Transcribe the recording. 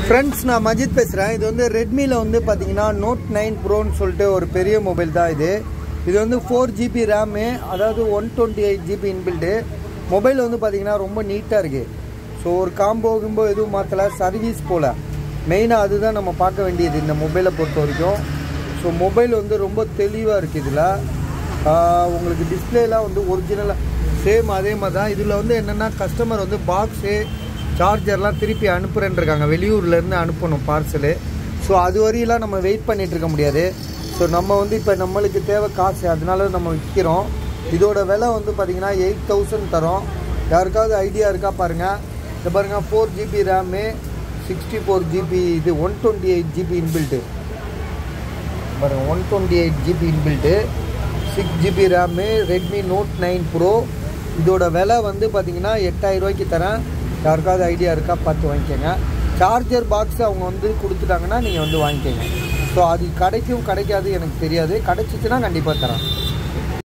friends நான் மஜித் பேசுகிறேன் இது வந்து ரெட்மியில் வந்து பார்த்தீங்கன்னா நோட் நைன் ப்ரோன்னு சொல்லிட்டு ஒரு பெரிய மொபைல் தான் இது இது வந்து ஃபோர் ஜிபி ரேமு அதாவது one twenty eight GB inbuilt mobile வந்து பார்த்தீங்கன்னா ரொம்ப நீட்டாக இருக்குது ஸோ ஒரு காம்போ கிம்போ எதுவும் மாற்றலை சர்வீஸ் போல் மெயினாக அதுதான் நம்ம பார்க்க வேண்டியது இந்த மொபைலை பொறுத்த வரைக்கும் ஸோ மொபைல் வந்து ரொம்ப தெளிவாக இருக்குது இதில் உங்களுக்கு டிஸ்பிளேலாம் வந்து ஒரிஜினலாக சேம் அதே மாதிரி தான் இதில் வந்து என்னென்னா கஸ்டமர் வந்து பாக்ஸு சார்ஜர்லாம் திருப்பி அனுப்புகிறேன்ருக்காங்க வெளியூர்லேருந்து அனுப்பணும் பார்சலு ஸோ அது வரையெல்லாம் நம்ம வெயிட் பண்ணிகிட்டு இருக்க முடியாது ஸோ நம்ம வந்து இப்போ நம்மளுக்கு தேவை காசு அதனால நம்ம விற்கிறோம் இதோட விலை வந்து பார்த்திங்கன்னா எயிட் தௌசண்ட் தரோம் யாருக்காவது ஐடியா இருக்கா பாருங்கள் இந்த பாருங்கள் four GB RAM sixty four GB இது one twenty eight GB inbuilt பாருங்கள் one twenty eight GB inbuilt six GB RAM Redmi Note nine Pro இதோட விலை வந்து பார்த்தீங்கன்னா எட்டாயிரம் ரூபாய்க்கு தரேன் யாருக்காவது ஐடியா இருக்கா பார்த்து வாங்கிக்கோங்க சார்ஜர் பாக்ஸ் அவங்க வந்து கொடுத்துட்டாங்கன்னா நீங்கள் வந்து வாங்கிக்கோங்க ஸோ அது கிடைக்கும் கிடைக்காது எனக்கு தெரியாது கிடைச்சிச்சுன்னா கண்டிப்பாக தரேன்